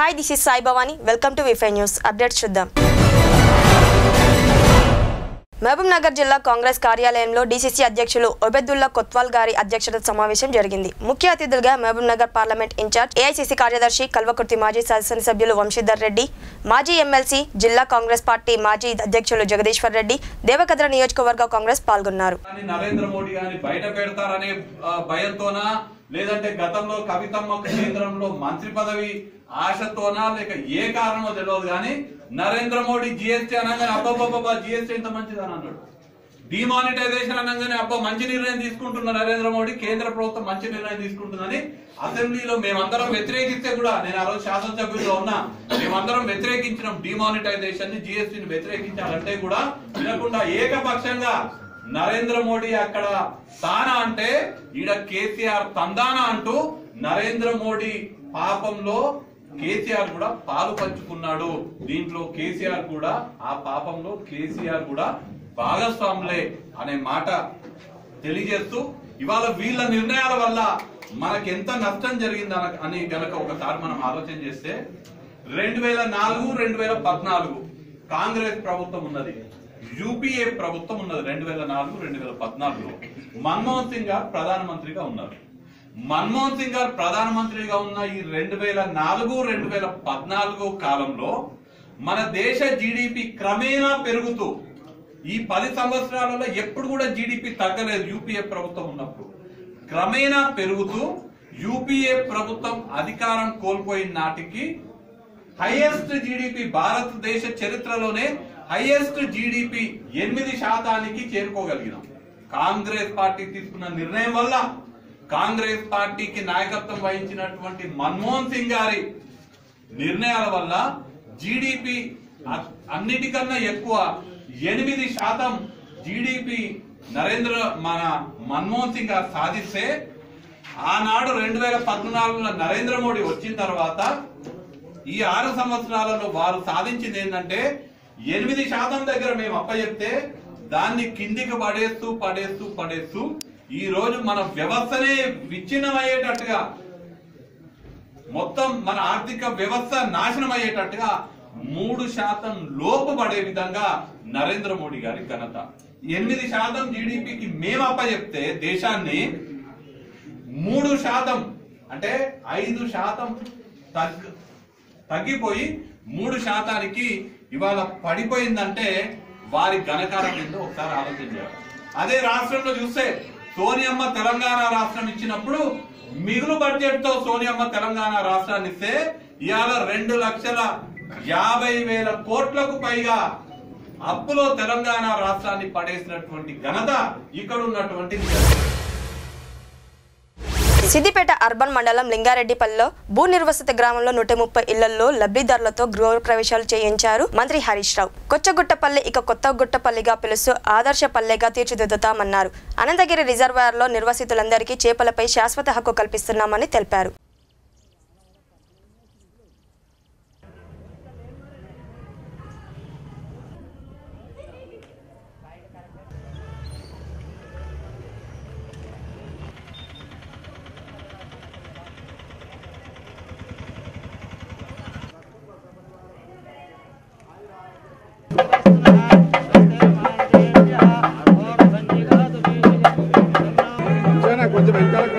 Hi this is Sai Bhavani welcome to V five news updates చూద్దాం మహబూబ్ నగర్ జిల్లా కాంగ్రెస్ కార్యాలయంలో డీసీసీ అధ్యక్షులు ఒబెదుల్లా కొత్వాల్ గారి అధ్యక్షత సమావేశం జరిగింది ముఖ్య అతిథులుగా Mahabubnagar parliament incharge AICC కార్యదర్శి కల్వకుర్తి మాజీ శాసనసభ్యులు వంశీధర్ రెడ్డి మాజీ ఎమ్మెల్సీ జిల్లా కాంగ్రెస్ పార్టీ మాజీ అధ్యక్షులు జగదీశ్వర్ రెడ్డి దేవకద్ర నియోజకవర్గ కాంగ్రెస్ పాల్గొన్నారు కానీ నరేంద్ర మోడీ గాని బయట పెడతారనే ఆ, భయంతోనా లేదంటే గతంలో కవితమ్మ కేంద్రంలో మంత్రి పదవి ఆశతోనా లేక ఏ కారణమో తెలియదు కానీ నరేంద్ర మోడీ జిఎస్టీ అనగానే అబ్బాబాబా జిఎస్టీ ఎంత మంచిదని అన్నాడు డిమానిటైజేషన్ అనగానే అబ్బా మంచి నిర్ణయం తీసుకుంటున్న నరేంద్ర మోడీ కేంద్ర ప్రభుత్వం మంచి నిర్ణయం తీసుకుంటుందని అసెంబ్లీలో మేమందరం వ్యతిరేకిస్తే కూడా నేను ఆ రోజు శాసనసభ్యుల్లో ఉన్నా మేమందరం వ్యతిరేకించినాం డిమానిటైజేషన్ ని జిఎస్టీని వ్యతిరేకించాలంటే కూడా వినకుండా ఏకపక్షంగా నరేంద్ర మోడీ అక్కడ తానా అంటే ఈడ కేసీఆర్ తందానా అంటూ నరేంద్ర మోడీ పాపంలో కేసీఆర్ కూడా పాలు పంచుకున్నాడు దీంట్లో కేసీఆర్ కూడా ఆ పాపంలో కేసీఆర్ కూడా భాగస్వాములే అనే మాట తెలియజేస్తూ ఇవాళ వీళ్ళ నిర్ణయాల వల్ల మనకి ఎంత నష్టం జరిగింది అన- అని గనక ఒకసారి మనం ఆలోచన చేస్తే రెండు వేల నాలుగు రెండు వేల పద్నాలుగు కాంగ్రెస్ ప్రభుత్వం ఉన్నది యూపీఏ ప్రభుత్వం ఉన్నది రెండు వేల నాలుగు రెండు వేల పద్నాలుగులో మన్మోహన్ సింగ్ గారు ప్రధానమంత్రిగా ఉన్నారు మన్మోహన్ సింగ్ గారు ప్రధానమంత్రిగా ఉన్న ఈ రెండు వేల నాలుగు రెండు వేల పద్నాలుగు కాలంలో మన దేశ జీడిపి క్రమేణా పెరుగుతూ ఈ పది సంవత్సరాలలో ఎప్పుడు కూడా జీడిపి తగ్గలేదు యూపీఏ ప్రభుత్వం ఉన్నప్పుడు క్రమేణా పెరుగుతూ యూపీఏ ప్రభుత్వం అధికారం కోల్పోయిన నాటికి హైయెస్ట్ జీడిపి భారతదేశ చరిత్రలోనే హైయెస్ట్ జీడిపి ఎనిమిది శాతానికి చేరుకోగలిగినాం కాంగ్రెస్ పార్టీ తీసుకున్న నిర్ణయం వల్ల కాంగ్రెస్ పార్టీకి నాయకత్వం వహించినటువంటి మన్మోహన్ సింగ్ గారి నిర్ణయాల వల్ల జీడిపి అన్నిటికన్నా ఎక్కువ ఎనిమిది శాతం జీడిపి నరేంద్ర మన మన్మోహన్ సింగ్ గారు సాధిస్తే ఆనాడు రెండు వేల పద్నాలుగులో నరేంద్ర మోడీ వచ్చిన తర్వాత ఈ ఆరు సంవత్సరాలలో వారు సాధించింది ఏంటంటే ఎనిమిది శాతం దగ్గర మేము అప్పచెప్తే దాన్ని కిందికి పడేస్తూ పడేస్తూ పడేస్తూ ఈ రోజు మన వ్యవస్థనే విచ్ఛిన్నమయ్యేటట్టుగా మొత్తం మన ఆర్థిక వ్యవస్థ నాశనం అయ్యేటట్టుగా మూడు శాతం లోపు పడే విధంగా నరేంద్ర మోడీ గారి ఘనత ఎనిమిది శాతం జీడిపికి మేము అప్పచెప్తే దేశాన్ని మూడు శాతం అంటే ఐదు శాతం తగ్గ తగ్గిపోయి మూడు శాతానికి ఇవాళ పడిపోయిందంటే వారి ఘనకారం ఏందో ఒకసారి ఆలోచన చేయాలి అదే రాష్ట్రంలో చూస్తే సోనియమ్మ తెలంగాణ రాష్ట్రం ఇచ్చినప్పుడు మిగులు బడ్జెట్ తో సోనియమ్మ తెలంగాణ రాష్ట్రాన్ని ఇస్తే ఇవాళ రెండు లక్షల యాభై వేల కోట్లకు పైగా అప్పులో తెలంగాణ రాష్ట్రాన్ని పడేసినటువంటి ఘనత ఇక్కడ ఉన్నటువంటి సిద్దిపేట అర్బన్ మండలం లింగారెడ్డిపల్లిలో భూ నిర్వసిత గ్రామంలో నూట ముప్పై ఇళ్లలో లబ్ధిదారులతో గృహ ప్రవేశాలు చేయించారు మంత్రి హరీష్ రావు కొచ్చగుట్టపల్లి ఇక కొత్త గుట్టపల్లిగా పిలుస్తూ ఆదర్శ పల్లెగా తీర్చిదిద్దుతామన్నారు అనంతగిరి రిజర్వాయర్లో నిర్వసితులందరికీ చేపలపై శాశ్వత హక్కు కల్పిస్తున్నామని తెలిపారు కొంచెం వెనకాల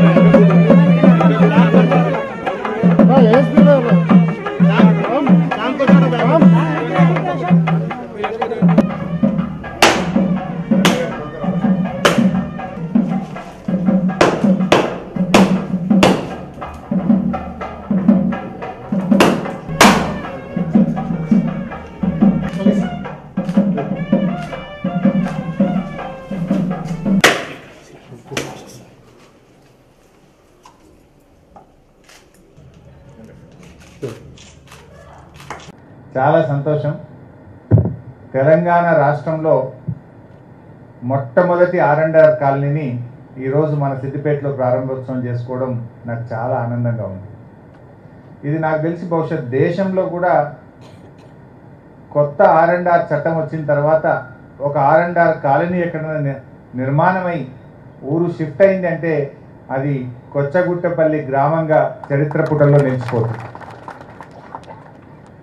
చాలా సంతోషం తెలంగాణ రాష్ట్రంలో మొట్టమొదటి ఆర్ అండ్ ఆర్ కాలనీని ఈరోజు మన సిద్దిపేటలో ప్రారంభోత్సవం చేసుకోవడం నాకు చాలా ఆనందంగా ఉంది ఇది నాకు తెలిసి బహుశా దేశంలో కూడా కొత్త ఆర్ అండ్ ఆర్ చట్టం వచ్చిన తర్వాత ఒక ఆర్ అండ్ ఆర్ కాలనీ ఎక్కడైనా ని- నిర్మాణమై ఊరు షిఫ్ట్ అయింది అంటే అది కొచ్చగుట్టపల్లి గ్రామంగా చరిత్ర పుటల్లో నిలిచిపోతుంది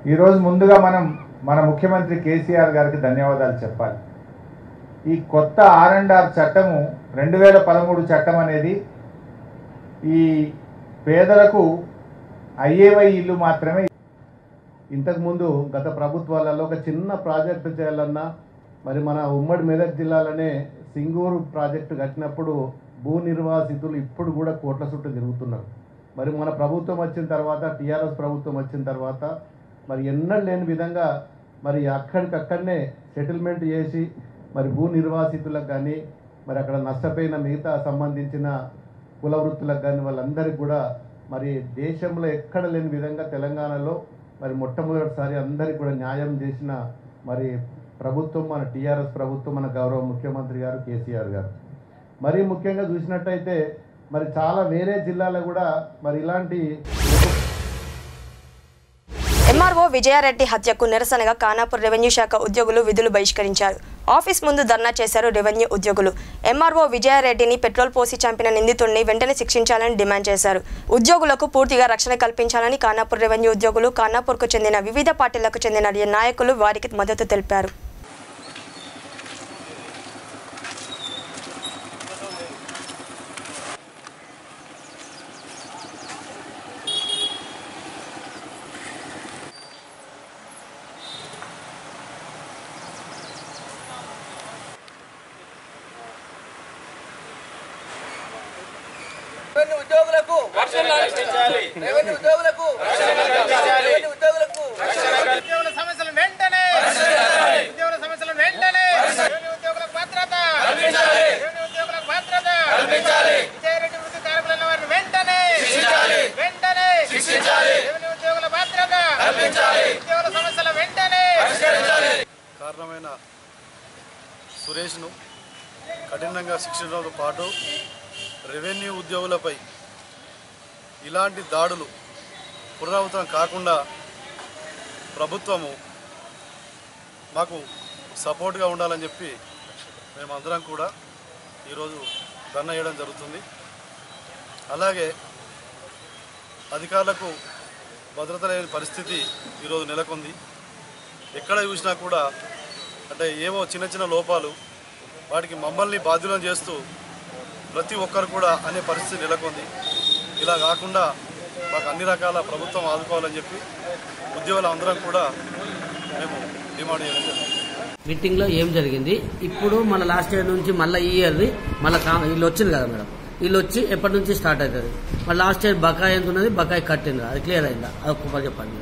ఈరోజు ముందుగా మనం మన ముఖ్యమంత్రి కేసీఆర్ గారికి ధన్యవాదాలు చెప్పాలి ఈ కొత్త ఆర్ అండ్ ఆర్ చట్టము రెండు వేల పదమూడు చట్టం అనేది ఈ పేదలకు ఐఏవై ఇల్లు మాత్రమే ఇంతకుముందు గత ప్రభుత్వాలలో ఒక చిన్న ప్రాజెక్టు చేయాలన్నా మరి మన ఉమ్మడి మెదక్ జిల్లాలోనే సింగూరు ప్రాజెక్టు కట్టినప్పుడు భూ నిర్వాసితులు ఇప్పుడు కూడా కోట్ల చుట్టూ తిరుగుతున్నారు మరి మన ప్రభుత్వం వచ్చిన తర్వాత టీఆర్ఎస్ ప్రభుత్వం వచ్చిన తర్వాత మరి ఎన్నడూ లేని విధంగా మరి అక్కడికక్కడనే సెటిల్మెంట్ చేసి మరి భూ నిర్వాసితులకు కానీ మరి అక్కడ నష్టపోయిన మిగతా సంబంధించిన కుల వృత్తులకు కానీ వాళ్ళందరికీ కూడా మరి దేశంలో ఎక్కడ లేని విధంగా తెలంగాణలో మరి మొట్టమొదటిసారి అందరికీ కూడా న్యాయం చేసిన మరి ప్రభుత్వం మన టీఆర్ఎస్ ప్రభుత్వం మన గౌరవ ముఖ్యమంత్రి గారు కేసీఆర్ గారు మరి ముఖ్యంగా చూసినట్టయితే మరి చాలా వేరే జిల్లాలో కూడా మరి ఇలాంటి ఎంఆర్ఓ విజయారెడ్డి హత్యకు నిరసనగా కానాపూర్ రెవెన్యూ శాఖ ఉద్యోగులు విధులు బహిష్కరించారు ఆఫీస్ ముందు ధర్నా చేశారు రెవెన్యూ ఉద్యోగులు ఎంఆర్ఓ విజయారెడ్డిని పెట్రోల్ పోసి చంపిన నిందితుడిని వెంటనే శిక్షించాలని డిమాండ్ చేశారు ఉద్యోగులకు పూర్తిగా రక్షణ కల్పించాలని కానాపూర్ రెవెన్యూ ఉద్యోగులు కానాపూర్కు చెందిన వివిధ పార్టీలకు చెందిన నాయకులు వారికి మద్దతు తెలిపారు రెవెన్యూ ఉద్యోగులకు రెవెన్యూ ఉద్యోగులకు రెవెన్యూ ఉద్యోగులకు ఉద్యోగుల సమస్యలు వెంటనే ఉద్యోగుల సమస్యలు వెంటనే రెవెన్యూ ఉద్యోగుల భద్రత రెవెన్యూ ఉద్యోగుల భద్రత విజయరెడ్డి వృత్తి కార్మికులైన వారిని వెంటనే వెంటనే రెవెన్యూ ఉద్యోగుల భద్రత ఉద్యోగుల సమస్యల వెంటనే కారణమైన సురేష్ను కఠినంగా శిక్షించడంతో పాటు రెవెన్యూ ఉద్యోగులపై ఇలాంటి దాడులు పునరావృతం కాకుండా ప్రభుత్వము మాకు సపోర్ట్గా ఉండాలని చెప్పి మేమందరం కూడా ఈరోజు ధర్నా చేయడం జరుగుతుంది అలాగే అధికారులకు భద్రత లేని పరిస్థితి ఈరోజు నెలకొంది ఎక్కడ చూసినా కూడా అంటే ఏవో చిన్న చిన్న లోపాలు వాటికి మమ్మల్ని బాధ్యులను చేస్తూ ప్రతి ఒక్కరు కూడా అనే పరిస్థితి నెలకొంది ఇలా కాకుండా మాకు అన్ని రకాల ప్రభుత్వం ఆదుకోవాలని చెప్పి ఉద్యోగులు అందరం కూడా మేము డిమాండ్ చేయడం జరిగింది మీటింగ్లో ఏం జరిగింది ఇప్పుడు మన లాస్ట్ ఇయర్ నుంచి మళ్ళీ ఈ ఇయర్ది మళ్ళీ వీళ్ళు వచ్చింది కదా మేడం వీళ్ళు వచ్చి ఎప్పటి నుంచి స్టార్ట్ అవుతుంది మరి లాస్ట్ ఇయర్ బకాయి ఎంత ఉన్నది బకాయి కట్టింది అది క్లియర్ అయిందా అది ఒక్క చెప్పండి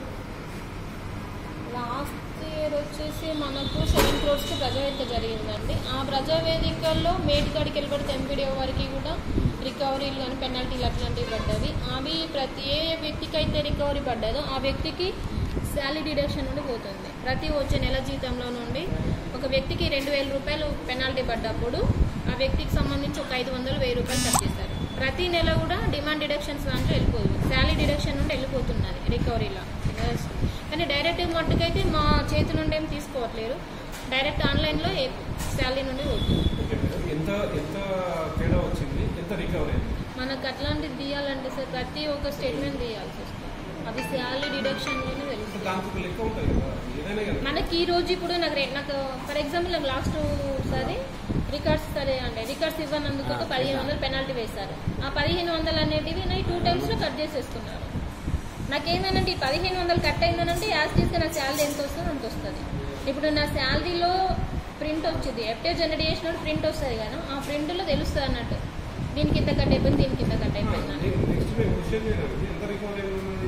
లాస్ట్ ఇయర్ వచ్చేసి మనకు సెవెన్ క్రోర్స్కి ప్రజావేదిక జరిగిందండి ఆ ప్రజావేదికల్లో మేటికాడికి వెళ్ళబడితే ఎంపీడీఓ వారికి కూడా రికవరీలు కానీ పెనాల్టీలు అట్లాంటివి పడ్డవి అవి ప్రతి ఏ వ్యక్తికి అయితే రికవరీ పడ్డదో ఆ వ్యక్తికి శాలరీ డిడక్షన్ నుండి పోతుంది ప్రతి వచ్చే నెల జీతంలో నుండి ఒక వ్యక్తికి రెండు వేల రూపాయలు పెనాల్టీ పడ్డప్పుడు ఆ వ్యక్తికి సంబంధించి ఒక ఐదు వందలు వెయ్యి రూపాయలు కట్ చేస్తారు ప్రతి నెల కూడా డిమాండ్ డిడక్షన్స్ దాంట్లో వెళ్ళిపోదు శాలరీ డిడక్షన్ నుండి వెళ్ళిపోతున్నది రికవరీలో కానీ డైరెక్ట్ మట్టుకైతే మా చేతి నుండి ఏం తీసుకోవట్లేరు డైరెక్ట్ ఆన్లైన్లో శాలరీ నుండి పోతుంది ఎంత ఎంత తేడా వచ్చింది ఎంత రికవరీ మనకు అట్లాంటిది తీయాలంటే సార్ ప్రతి ఒక్క స్టేట్మెంట్ తీయాల్సి వస్తుంది అవి శాలరీ డిడక్షన్లోనే తెలుస్తుంది దానికి ఒక లెక్క ఉంటుంది కదా ఏదైనా కానీ మనకి ఈ రోజు ఇప్పుడు నాకు రే- నాకు ఫర్ ఎగ్జాంపుల్ నాకు లాస్ట్ సారి రికార్డ్స్ సరే అంటే రికార్డ్స్ ఇవ్వనందుకు ఒక పదిహేను వందలు పెనాల్టీ వేశారు ఆ పదిహేను వందలు అనేటివి నాకు టూ టైమ్స్లో కట్ చేసేసుకున్నారు నాకేంటంటే ఈ పదిహేను వందలు కట్ అయిందనంటే యాజ్ తీసుకుని నా శాలరీ ఎంత వస్తుందో అంత వస్తుంది ఇప్పుడు నా శాలరీలో ప్రింట్ వచ్చింది ఎఫ్టే జనరేట్ చేసినప్పుడు ప్రింట్ వస్తుంది కదా ఆ ప్రింట్లో తెలుస్తుంది అన్నట్టు దీనికి ఇంత కట్ అయిపోయింది దీనికి ఇంత కట్ అయిపోయింది అని. నెక్స్ట్ మేము క్వశ్చన్ చేయలేదు ఎంత రికవరీ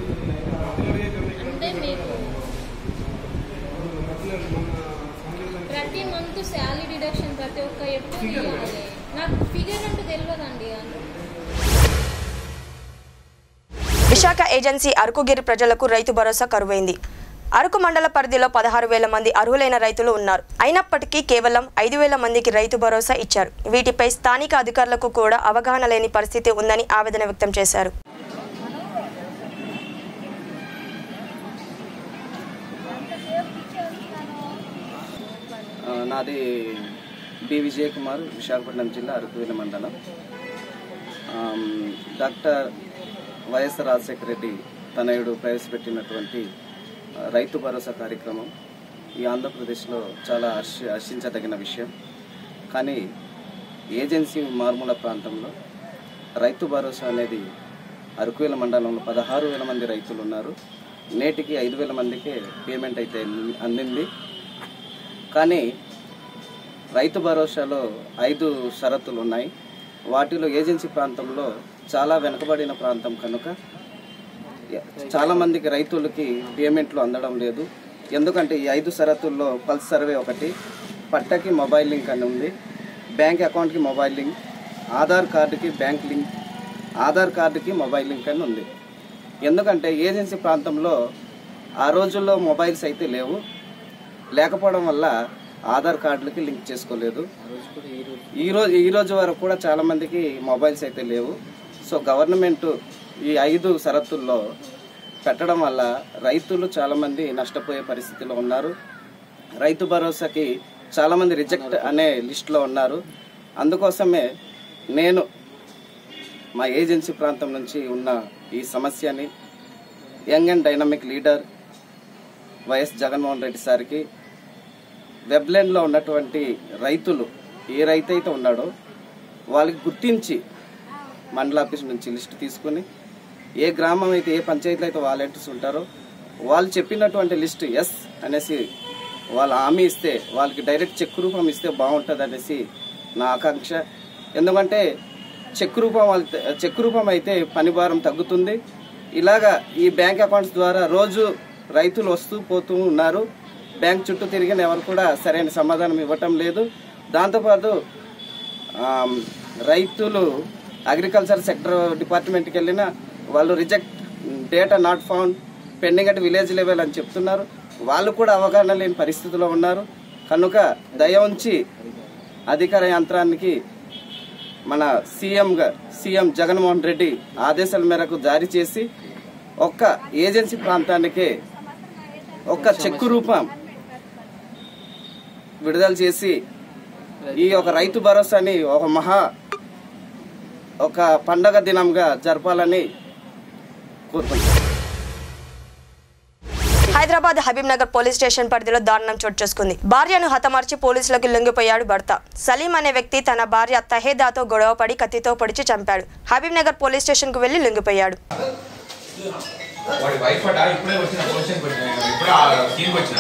అంటే మీకు ప్రతి మంత్ శాలరీ డిడక్షన్ ప్రతి ఒక్క ఎప్పుడు తీయాలి నాకు ఫిగర్ అంటూ తెలియదండి అది విశాఖ ఏజెన్సీ అరకుగిరి ప్రజలకు రైతు భరోసా కరువైంది అరకు మండల పరిధిలో పదహారు వేల మంది అర్హులైన రైతులు ఉన్నారు అయినప్పటికీ కేవలం ఐదు వేల మందికి రైతు భరోసా ఇచ్చారు వీటిపై స్థానిక అధికారులకు కూడా అవగాహన లేని పరిస్థితి ఉందని ఆవేదన వ్యక్తం చేశారు ఆ, నాది బి విజయ్ కుమార్ విశాఖపట్నం జిల్లా అరకువేలి మండలం um, doctor YS Rajasekhara Reddy తనయుడు ప్రవేశపెట్టినటువంటి రైతు భరోసా కార్యక్రమం ఈ ఆంధ్రప్రదేశ్లో చాలా హర్ష హర్షించదగిన విషయం కానీ ఏజెన్సీ మారుమూల ప్రాంతంలో రైతు భరోసా అనేది అరకువేల మండలంలో పదహారు వేల మంది రైతులు ఉన్నారు నేటికి ఐదు వేల మందికే పేమెంట్ అయితే అంది- అందింది కానీ రైతు భరోసాలో ఐదు షరతులు ఉన్నాయి వాటిలో ఏజెన్సీ ప్రాంతంలో చాలా వెనుకబడిన ప్రాంతం కనుక చాలా మందికి రైతులకి పేమెంట్లు అందడం లేదు ఎందుకంటే ఈ ఐదు షరతుల్లో పల్స్ సర్వే ఒకటి పట్టకి మొబైల్ లింక్ అని ఉంది బ్యాంక్ అకౌంట్కి మొబైల్ లింక్ ఆధార్ కార్డుకి బ్యాంక్ లింక్ ఆధార్ కార్డుకి మొబైల్ లింక్ అని ఉంది ఎందుకంటే ఏజెన్సీ ప్రాంతంలో ఆ రోజుల్లో మొబైల్స్ అయితే లేవు లేకపోవడం వల్ల ఆధార్ కార్డులకి లింక్ చేసుకోలేదు ఈ రోజు ఈ రోజు వరకు కూడా చాలా మందికి మొబైల్స్ అయితే లేవు సో గవర్నమెంట్ ఈ ఐదు షరతుల్లో పెట్టడం వల్ల రైతులు చాలా మంది నష్టపోయే పరిస్థితిలో ఉన్నారు రైతు భరోసాకి చాలా మంది రిజెక్ట్ అనే లిస్టులో ఉన్నారు అందుకోసమే నేను మా ఏజెన్సీ ప్రాంతం నుంచి ఉన్న ఈ సమస్యని young and dynamic leader YS Jaganmohan Reddy సార్కి వెబ్లైన్లో ఉన్నటువంటి రైతులు ఏ రైతు అయితే ఉన్నాడో వాళ్ళకి గుర్తించి మండల ఆఫీస్ నుంచి లిస్ట్ తీసుకుని ఏ గ్రామం అయితే ఏ పంచాయతీలో అయితే వాలంటీర్స్ ఉంటారో వాళ్ళు చెప్పినటువంటి లిస్ట్ ఎస్ అనేసి వాళ్ళు హామీ ఇస్తే వాళ్ళకి డైరెక్ట్ చెక్ రూపం ఇస్తే బాగుంటుంది అనేసి నా ఆకాంక్ష ఎందుకంటే చెక్ రూపం వాళ్ళ చెక్ రూపం అయితే పని భారం తగ్గుతుంది ఇలాగా ఈ బ్యాంక్ అకౌంట్స్ ద్వారా రోజు రైతులు వస్తూ పోతూ ఉన్నారు బ్యాంక్ చుట్టూ తిరిగిన ఎవరు కూడా సరైన సమాధానం ఇవ్వటం లేదు దాంతోపాటు ఆమ్, రైతులు అగ్రికల్చర్ సెక్టర్ డిపార్ట్మెంట్కి వెళ్ళిన వాళ్ళు reject data not found pending at village level అని చెప్తున్నారు వాళ్ళు కూడా అవగాహన లేని పరిస్థితిలో ఉన్నారు కనుక దయ ఉంచి అధికార యంత్రానికి మన సీఎంగా సీఎం జగన్మోహన్ రెడ్డి ఆదేశాల మేరకు జారీ చేసి ఒక్క ఏజెన్సీ ప్రాంతానికే ఒక్క చెక్కు రూపం విడుదల చేసి ఈ ఒక రైతు భరోసాని ఒక మహా ఒక పండగ దినంగా జరపాలని కోరుకుంటున్నాను హైదరాబాద్ హబీబ్ నగర్ పోలీస్ స్టేషన్ పరిధిలో దారుణం చోటు చేసుకుంది భార్యను హతమార్చి పోలీసులకు లొంగిపోయాడు భర్త సలీం అనే వ్యక్తి తన భార్య తహేదాతో గొడవపడి కత్తితో పొడిచి చంపాడు హబీబ్ నగర్ పోలీస్ స్టేషన్ కు వెళ్లి లొంగిపోయాడు వాడి వైఫ్ అట ఇప్పుడే వచ్చిన పొజిషన్కి వచ్చిన ఇప్పుడే ఆ సీన్కి వచ్చిన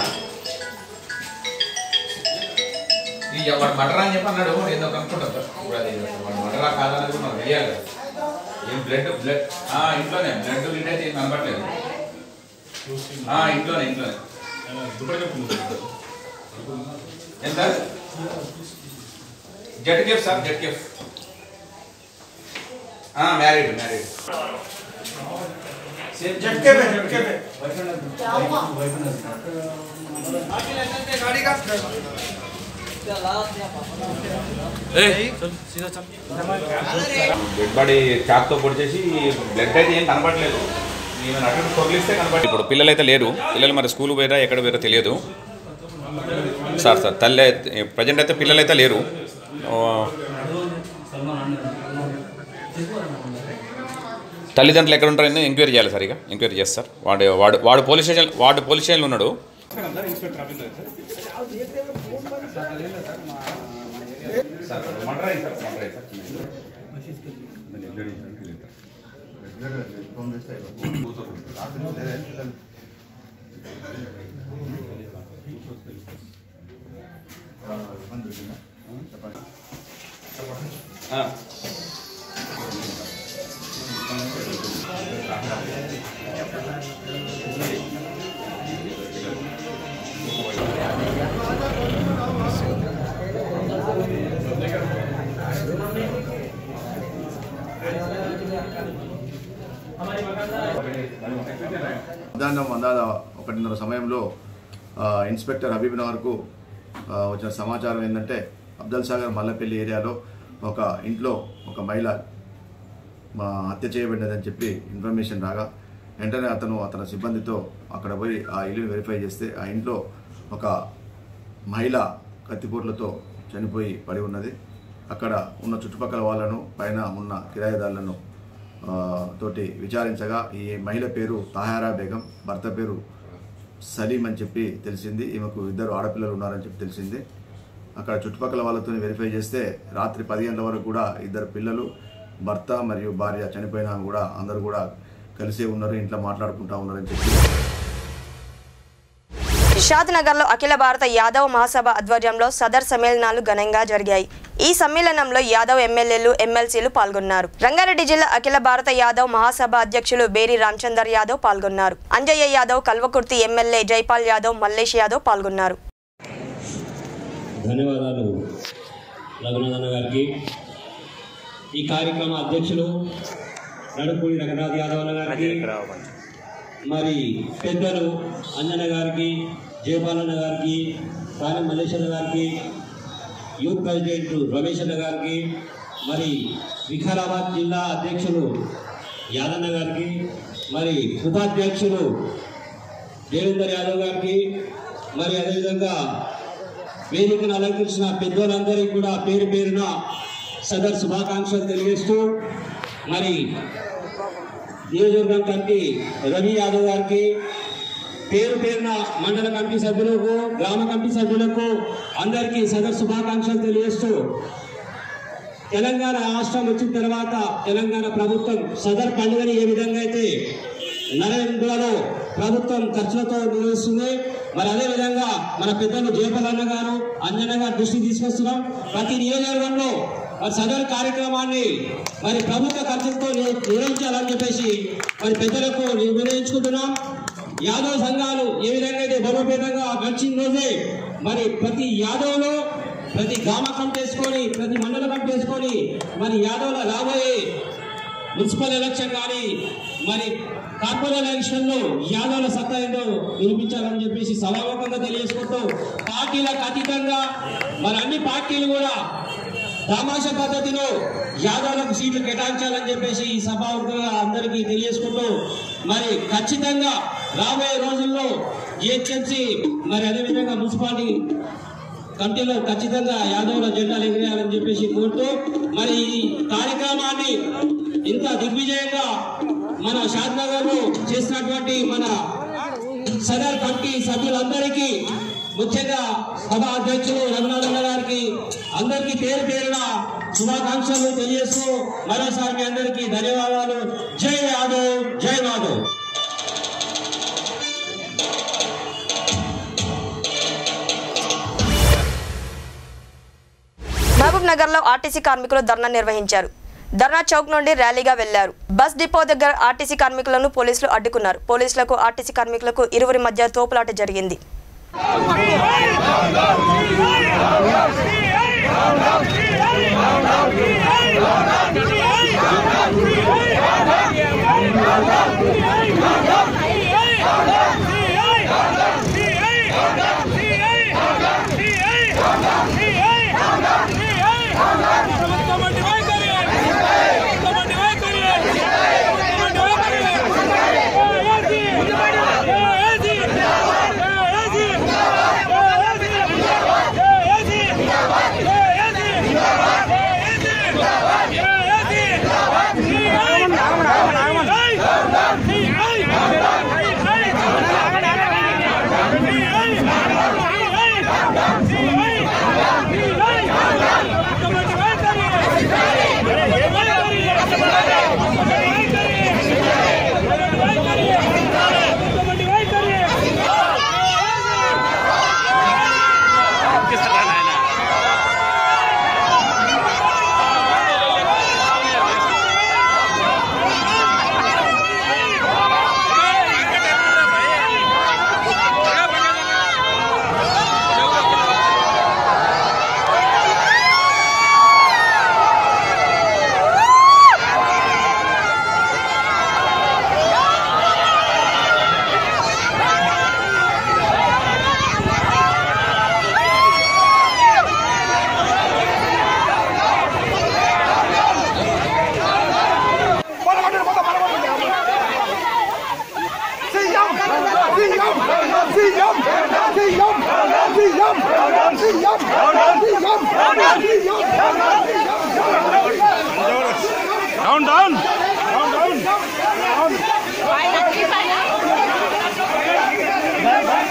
ఈ వాడు మటరా అని చెప్పి అన్నాడు వాడు ఏందో కనుక్కుంటారు ఇప్పుడు అది వాడు మటరా కాదన్నది కూడా మనకు తెలియాలి కదా. ఏం బ్లడ్ బ్లడ్ ఆ, ఇంట్లోనే బ్లడ్ గిడ్ అయితే ఏం కనపట్లేదు ఆ, ఇంట్లోనే ఇంట్లోనే ఎంత jet cafe sir jet cafe married married dead body చాక్తో పొడిచేసి బ్లడ్ అయితే ఏం కనపడలేదు నేను అటు తొగిలిస్తే కనపడి ఇప్పుడు పిల్లలు అయితే లేరు పిల్లలు మరి స్కూల్ పోయారా ఎక్కడ పోయారో తెలియదు సార్ సార్ తల్లి ప్రజెంట్ అయితే పిల్లలు అయితే లేరు ఆ, తల్లిదండ్రులు ఎక్కడ ఉంటారని ఎంక్వైరీ చేయాలి సార్ ఇక ఎంక్వైరీ చేస్తారు వాడు వాడు వాడు పోలీస్ స్టేషన్ వాడు పోలీస్ స్టేషన్లో ఉన్నాడు సార్ మటరా సార్ మటరా సార్ మధ్యాహ్నం అందాల ఒకటిన్నర సమయంలో ఆ, ఇన్స్పెక్టర్ హబీబ్ నగర్కు ఆ, వచ్చిన సమాచారం ఏంటంటే అబ్దల్ సాగర్ మల్లపల్లి ఏరియాలో ఒక ఇంట్లో ఒక మహిళ మా హత్య చేయబడినదని చెప్పి ఇన్ఫర్మేషన్ రాగా వెంటనే అతను అతని సిబ్బందితో అక్కడ పోయి ఆ ఇల్లుని వెరిఫై చేస్తే ఆ ఇంట్లో ఒక మహిళ కత్తిపోట్లతో చనిపోయి పడి ఉన్నది అక్కడ ఉన్న చుట్టుపక్కల వాళ్ళను పైన ఉన్న కిరాయిదారులను ఆ, తోటి విచారించగా ఈ మహిళ పేరు తాహారా బేగం భర్త పేరు సలీం అని చెప్పి తెలిసింది ఈమెకు ఇద్దరు ఆడపిల్లలు ఉన్నారని చెప్పి తెలిసింది అక్కడ చుట్టుపక్కల వాళ్ళతో వెరిఫై చేస్తే రాత్రి పది గంటల వరకు కూడా ఇద్దరు పిల్లలు భర్త మరియు భార్య చనిపోయినా కూడా అందరూ కూడా కలిసే ఉన్నారు ఇంట్లో మాట్లాడుకుంటా ఉన్నారని చెప్పి షాద్ నగర్లో అఖిల భారత యాదవ్ మహాసభ ఆధ్వర్యంలో సదర్ సమ్మేళనాలు ఘనంగా జరిగాయి ఈ సమ్మేళనంలో యాదవ్ ఎమ్మెల్యేలు ఎమ్మెల్సీలు పాల్గొన్నారు రంగారెడ్డి జిల్లా అఖిల భారత యాదవ్ మహాసభ అధ్యక్షులు బేరి రామచందర్ యాదవ్ పాల్గొన్నారు అంజయ్య యాదవ్ కల్వకుర్తి ఎమ్మెల్యే జైపాల్ యాదవ్ మల్లేష్ యాదవ్ పాల్గొన్నారు ధన్యవాదాలు రఘునాథన్ గారికి ఈ కార్యక్రమ అధ్యక్షులు నడుపూడి రఘునాథ్ యాదవ్ అన్న గారికి మరి పెద్దలు అంజన గారికి జయపాలన్న గారికి కాని మల్లేశ్వర గారికి యూత్ ప్రెసిడెంట్ రమేష్ అన్న గారికి మరి వికారాబాద్ జిల్లా అధ్యక్షులు యాదన్న గారికి మరి ఉపాధ్యక్షులు దేవేందర్ యాదవ్ గారికి మరి అదేవిధంగా వేదికను అలంకరించిన పెద్దోళ్ళందరికీ కూడా పేరు పేరున సదర్ శుభాకాంక్షలు తెలియజేస్తూ మరి నియోజకవర్గం కమిటీ రవి యాదవ్ గారికి పేరు పేరున మండల కమిటీ సభ్యులకు గ్రామ కమిటీ సభ్యులకు అందరికీ సదర్ శుభాకాంక్షలు తెలియజేస్తూ తెలంగాణ రాష్ట్రం వచ్చిన తర్వాత తెలంగాణ ప్రభుత్వం సదర్ పండుగని ఏ విధంగా అయితే నరేంద్రలో ప్రభుత్వం ఖర్చులతో నిర్వహిస్తుంది మరి అదే విధంగా మన పెద్దలు జయపలన్న గారు అంజన గారు దృష్టి తీసుకొస్తున్నాం ప్రతి నియోజకవర్గంలో మరి సదర్ కార్యక్రమాన్ని మరి ప్రభుత్వ ఖర్చులతో ని- నిర్వహించాలని చెప్పేసి మరి పెద్దలకు నిర్ణయించుకుంటున్నాం యాదవ్ సంఘాలు ఏ విధంగా అయితే బలోపేతంగా గడిచిన రోజే మరి ప్రతి యాదవ్లో ప్రతి గ్రామ కమిటీ వేసుకొని ప్రతి మండల కమిటీ వేసుకొని మరి యాదవ్ల రాబోయే మున్సిపల్ ఎలక్షన్ కానీ మరి కార్పొరేట్ ఎలక్షన్ లో యాదవ్ల సత్తా ఏంటో నిరూపించాలని చెప్పేసి సభాముఖంగా తెలియజేసుకుంటూ పార్టీలకు అతీతంగా మరి అన్ని పార్టీలు కూడా దామాష పద్ధతిలో యాదవ్లకు సీట్లు కేటాయించాలని చెప్పేసి ఈ సభాముఖంగా అందరికీ తెలియజేసుకుంటూ మరి ఖచ్చితంగా రాబోయే రోజుల్లో జిహెచ్ఎంసీ మరి అదేవిధంగా మున్సిపాలిటీ కమిటీలో ఖచ్చితంగా యాదవ్ల జెండాలు ఎగిరేయాలని చెప్పేసి కోరుతూ మరి ఈ కార్యక్రమాన్ని ఇంత దిగ్విజయంగా మన షాద్నగర్ లో చేసినటువంటి మన సదర్ కమిటీ సభ్యులందరికీ ముఖ్యంగా సభ అధ్యక్షులు రఘునాథన్న గారికి అందరికీ పేరు పేరున శుభాకాంక్షలు తెలియజేస్తూ మరోసారి మీ అందరికీ ధన్యవాదాలు జై యాదవ్ జై మాధవ్ మహబూబ్ నగర్ లో ఆర్టీసీ కార్మికులు ధర్నా నిర్వహించారు ధర్నా చౌక్ నుండి ర్యాలీగా వెళ్లారు బస్ డిపో దగ్గర ఆర్టీసీ కార్మికులను పోలీసులు అడ్డుకున్నారు పోలీసులకు ఆర్టీసీ కార్మికులకు ఇరువురి మధ్య తోపులాట జరిగింది Down, down. Down, down. Down.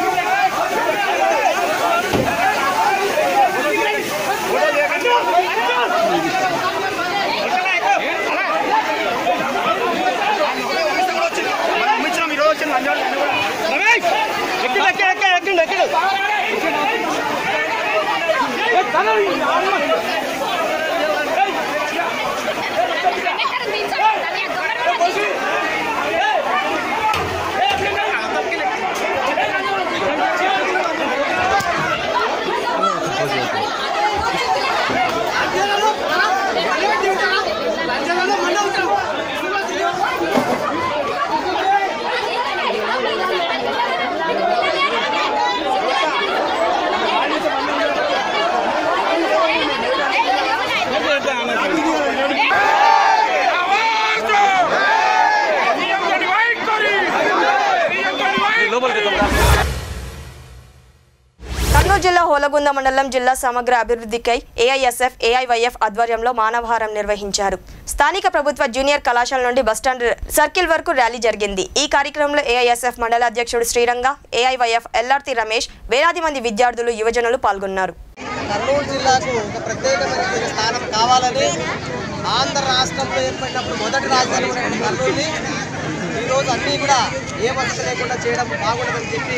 Kurnool జిల్లా హోలగుంద మండలం జిల్లా సమగ్ర అభివృద్ధికై ఏఐఎస్ఎఫ్ ఏఐవైఎఫ్ ఆధ్వర్యంలో మానవహారం నిర్వహించారు స్థానిక ప్రభుత్వ జూనియర్ కళాశాల నుండి బస్టాండ్ సర్కిల్ వరకు ర్యాలీ జరిగింది ఈ కార్యక్రమంలో ఏఐఎస్ఎఫ్ మండల అధ్యక్షుడు శ్రీరంగ ఏఐవైఎఫ్ ఎల్ఆర్తి రమేష్ వేలాది మంది విద్యార్థులు యువజనులు పాల్గొన్నారు కర్నూలు జిల్లాకు ఒక ప్రత్యేకమైనటువంటి స్థానం కావాలని ఆంధ్ర రాష్ట్రంలో ఏర్పడినప్పుడు మొదటి రాజధాని ఉన్నటువంటి కర్నూలుని ఈరోజు అన్నీ కూడా ఏ వసతి లేకుండా చేయడం బాగుండదని చెప్పి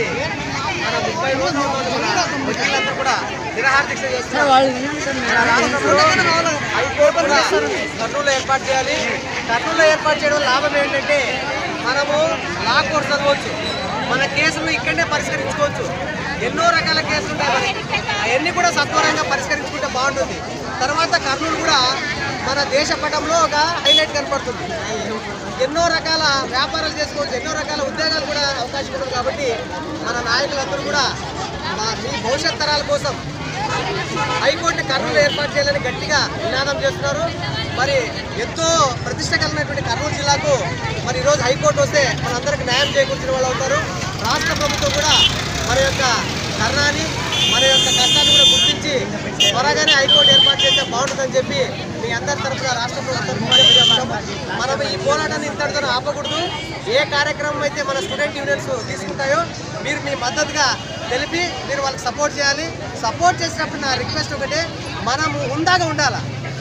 మన ముప్పై రోజుల రోజు మన వకీలందరూ కూడా నిరాహార దీక్ష చేస్తున్నారు మన రాష్ట్రంలో హైకోర్టు కూడా కర్నూలులో ఏర్పాటు చేయాలి కర్నూలులో ఏర్పాటు చేయడం వల్ల లాభం ఏంటంటే మనము లా కోర్స్ చదవచ్చు మన కేసులు ఇక్కడనే పరిష్కరించుకోవచ్చు ఎన్నో రకాల కేసులు ఉంటాయి మరి. అవన్నీ కూడా సత్వరంగా పరిష్కరించుకుంటే బాగుంటుంది తర్వాత కర్నూలు కూడా మన దేశ పటంలో ఒక హైలైట్ కనపడుతుంది ఎన్నో రకాల వ్యాపారాలు చేసుకోవచ్చు ఎన్నో రకాల ఉద్యోగాలు కూడా అవకాశం ఉంటుంది కాబట్టి మన నాయకులందరూ కూడా మా మీ భవిష్యత్ తరాల కోసం హైకోర్టు కర్నూలు ఏర్పాటు చేయాలని గట్టిగా నినాదం చేస్తున్నారు మరి ఎంతో ప్రతిష్ట కలిగినటువంటి కర్నూలు జిల్లాకు మరి ఈరోజు హైకోర్టు వస్తే మనందరికి న్యాయం చేకూర్చిన వాళ్ళు అవుతారు రాష్ట్ర ప్రభుత్వం కూడా మన యొక్క కర్ణాన్ని మన యొక్క కష్టాన్ని కూడా గుర్తించి త్వరగానే హైకోర్టు ఏర్పాటు చేస్తే బాగుంటుందని చెప్పి మీ అందరి తరఫున రాష్ట్ర ప్రభుత్వం విజ్ఞప్తి చేస్తున్నాం. మనం ఈ పోరాటాన్ని ఇంతటితో ఆపకూడదు ఏ కార్యక్రమం అయితే మన స్టూడెంట్ యూనియన్స్ తీసుకుంటాయో మీరు మీ మద్దతుగా తెలిపి మీరు వాళ్ళకి సపోర్ట్ చేయాలి సపోర్ట్ చేసినప్పుడు నా రిక్వెస్ట్ ఒకటే మనము ఉందాగా ఉండాలా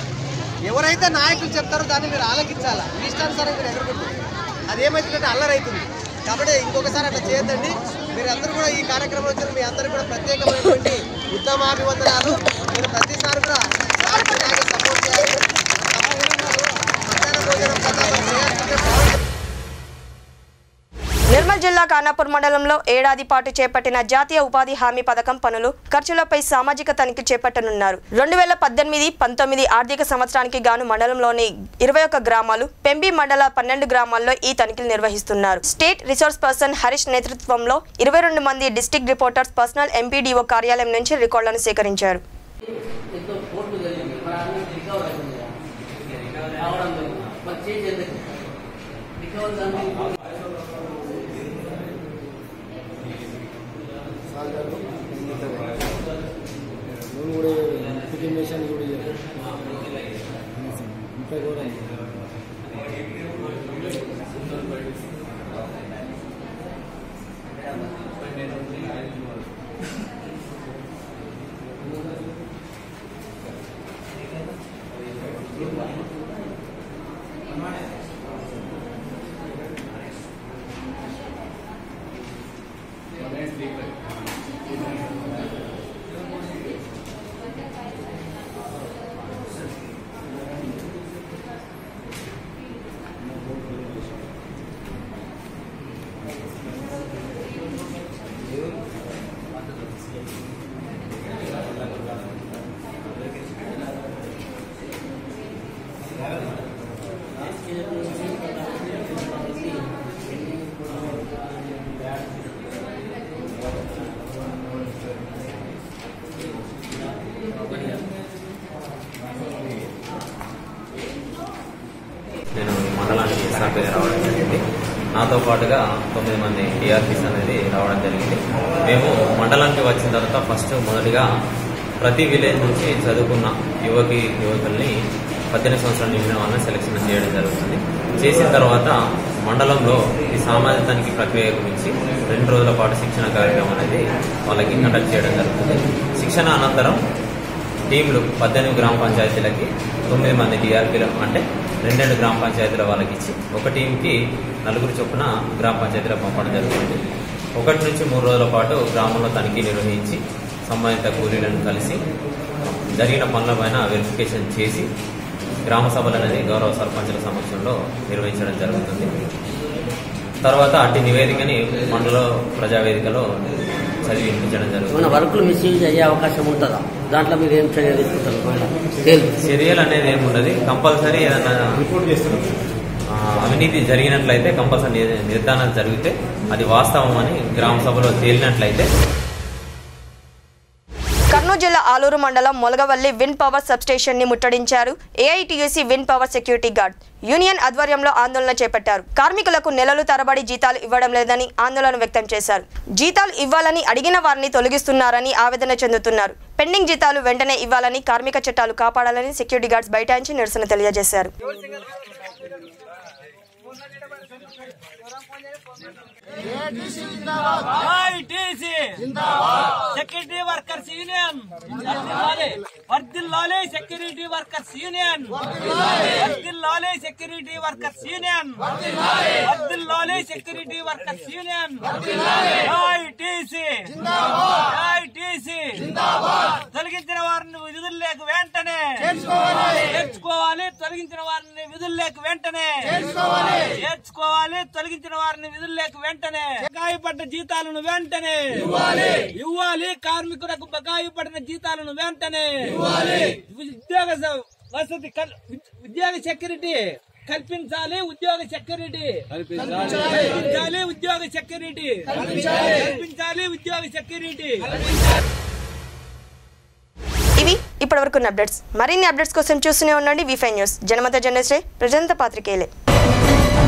ఎవరైతే నాయకులు చెప్తారో దాన్ని మీరు ఆలకించాలా మీ ఇష్టానుసారం మీరు ఎదుర్కొంటారు అదేమైతుందంటే అల్లరైతుంది కాబట్టి ఇంకొకసారి అట్లా చేయొద్దండి మీరు అందరూ కూడా ఈ కార్యక్రమం వచ్చిన మీ అందరూ కూడా ప్రత్యేకమైనటువంటి ఉత్తమాభివందనాలు మీరు ప్రతిసారి కూడా రాష్ట్రానికి సపోర్ట్ చేయాలి మధ్యాహ్న భోజనం ప్రసాదం చేయాల్సిందే బాగుంటుంది నిర్మల్ జిల్లా ఖానాపూర్ మండలంలో ఏడాది పాటు చేపట్టిన జాతీయ ఉపాధి హామీ పథకం పనులు ఖర్చులపై సామాజిక తనిఖీ చేపట్టనున్నారు రెండు వేల పద్దెనిమిది పంతొమ్మిది ఆర్థిక సంవత్సరానికి గాను మండలంలోని ఇరవై ఒక్క గ్రామాలు పెంబి మండల పన్నెండు గ్రామాల్లో ఈ తనిఖీలు నిర్వహిస్తున్నారు స్టేట్ రిసోర్స్ పర్సన్ హరీష్ నేతృత్వంలో ఇరవై రెండు మంది డిస్టిక్ రిపోర్టర్స్ పర్సనల్ ఎంపీడీఓ కార్యాలయం నుంచి రికార్డులను సేకరించారు ఎంతో కోర్టు జరిగింది మరి అన్ని రికవర్ అవుతుంది కదా. రావడం లేదు. మరి చేంజ్ ఎందుకు రికవర్ దాన్ని నేను ఈ మండలానికి సభ్యులు రావడం జరిగింది నాతో పాటుగా తొమ్మిది మంది టీఆర్పీస్ అనేది రావడం జరిగింది మేము మండలానికి వచ్చిన తర్వాత ఫస్ట్ మొదటిగా ప్రతి విలేజ్ నుంచి చదువుకున్న యువకి యువకుల్ని పద్దెనిమిది సంవత్సరాలు నిండిన వాళ్ళని సెలక్షన్ చేయడం జరుగుతుంది చేసిన తర్వాత మండలంలో ఈ సామాజికానికి ప్రక్రియ గురించి రెండు రోజుల పాటు శిక్షణ కార్యక్రమం అనేది వాళ్ళకి కండక్ట్ చేయడం జరుగుతుంది శిక్షణ అనంతరం టీంలు పద్దెనిమిది గ్రామ పంచాయతీలకి తొమ్మిది మంది డిఆర్పీలు అంటే రెండు రెండు గ్రామ పంచాయతీల వాళ్ళకి ఇచ్చి ఒక టీంకి నలుగురు చొప్పున గ్రామ పంచాయతీలో పంపడం జరుగుతుంది ఒకటి నుంచి మూడు రోజుల పాటు గ్రామంలో తనిఖీ నిర్వహించి సంబంధిత కూలీలను కలిసి జరిగిన పనులపైన వెరిఫికేషన్ చేసి గ్రామ సభలు అనేది గౌరవ సర్పంచుల సమక్షంలో నిర్వహించడం జరుగుతుంది తర్వాత అట్టి నివేదికని మండల ప్రజావేదికలో చదివి వినిపించడం మన జరుగుతుంది వర్కులు మిస్యూజ్ అయ్యే అవకాశం ఉంటుందా దాంట్లో మీరు ఏం చర్య తీసుకుంటారు ఒకవేళ తేలి చర్యలు అనేది ఏమి ఉండదు కంపల్సరీ ఏదన్నా ఆ, అవినీతి జరిగినట్లయితే కంపల్సరీ ని- నిర్ధారణ జరిగితే అది వాస్తవం అని గ్రామ సభలో తేలినట్లయితే కర్నూలు జిల్లా ఆలూరు మండలం మొలగవల్లి విండ్ పవర్ సబ్స్టేషన్ ని ముట్టడించారు AITUC wind power security guard union ఆధ్వర్యంలో ఆందోళన చేపట్టారు కార్మికులకు నెలలు తరబడి జీతాలు ఇవ్వడం లేదని ఆందోళన వ్యక్తం చేశారు జీతాలు ఇవ్వాలని అడిగిన వారిని తొలగిస్తున్నారని ఆవేదన చెందుతున్నారు పెండింగ్ జీతాలు వెంటనే ఇవ్వాలని కార్మిక చట్టాలు కాపాడాలని సెక్యూరిటీ గార్డ్స్ బైఠాయించి నిరసన తెలియజేశారు సెక్యూరిటీ వర్కర్స్ యూనియన్ వర్దిల్లాలి సెక్యూరిటీ వర్కర్స్ యూనియన్ వర్దిల్లాలి సెక్యూరిటీ వర్కర్స్ యూనియన్ వర్దిల్లాలి security workers union ITC ITC తొలగించిన వారిని విధుల్లోకి వెంటనే చేర్చుకోవాలి తొలగించిన వారిని విధుల్లోకి వెంటనే చేర్చుకోవాలి తొలగించిన వారిని విధుల్లోకి వెంటనే బకాయి పడ్డ జీతాలను వెంటనే ఇవ్వాలి కార్మికులకు బకాయి పడిన జీతాలను వెంటనే ఉద్యోగ స- వసతి కల్- ఉద్యోగ సెక్యూరిటీ కల్పించాలి ఉద్యోగ సెక్యూరిటీ కల్పించాలి ఉద్యోగ సెక్యూరిటీ కల్పించాలి ఉద్యోగ సెక్యూరిటీ ఇవి ఇప్పటివరకు ఉన్న అప్డేట్స్ మరిన్ని అప్డేట్స్ కోసం చూస్తూనే ఉండండి వి ఫైవ్ న్యూస్ జనమత జనశ్రీ ప్రజంత పాత్రికేయులే